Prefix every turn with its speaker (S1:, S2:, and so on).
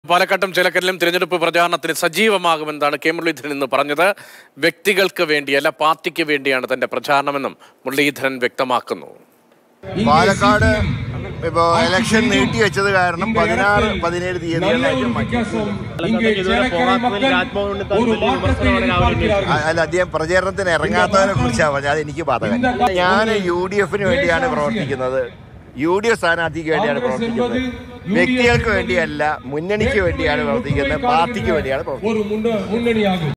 S1: പാലക്കാട്ടും ചിലക്കലിലും തിരഞ്ഞെടുപ്പ് പ്രചാരണത്തിന് സജീവമാകുമെന്നാണ് കെ മുരളീധരൻ ഇന്ന് പറഞ്ഞത് വ്യക്തികൾക്ക് വേണ്ടിയല്ല പാർട്ടിക്ക് വേണ്ടിയാണ് തന്റെ പ്രചാരണമെന്നും മുരളീധരൻ വ്യക്തമാക്കുന്നു
S2: പാലക്കാട് ഇപ്പോ ഇലക്ഷൻ നീട്ടിവെച്ചത് കാരണം പതിനാറ് പതിനേഴ് തീയതികളിലായിട്ട് മാറ്റി അ- അല്ല അദ്ദേഹം പ്രചരണത്തിന് ഇറങ്ങാത്തതിനെ കുറിച്ചാണ് പറഞ്ഞത് അത് എനിക്ക് ബാധകം ഞാൻ യു ഡി എഫിന് വേണ്ടിയാണ് പ്രവർത്തിക്കുന്നത് യു ഡി എഫ് സ്ഥാനാർത്ഥിക്ക് വേണ്ടിയാണ് പ്രവർത്തിക്കുന്നത് വ്യക്തികൾക്ക് വേണ്ടിയല്ല മുന്നണിക്ക് വേണ്ടിയാണ് പ്രവർത്തിക്കുന്നത് പാർട്ടിക്ക് വേണ്ടിയാണ് പ്രവർത്തിക്കുന്നത്
S3: ஒரு முன்ன- முன்னணியாகும்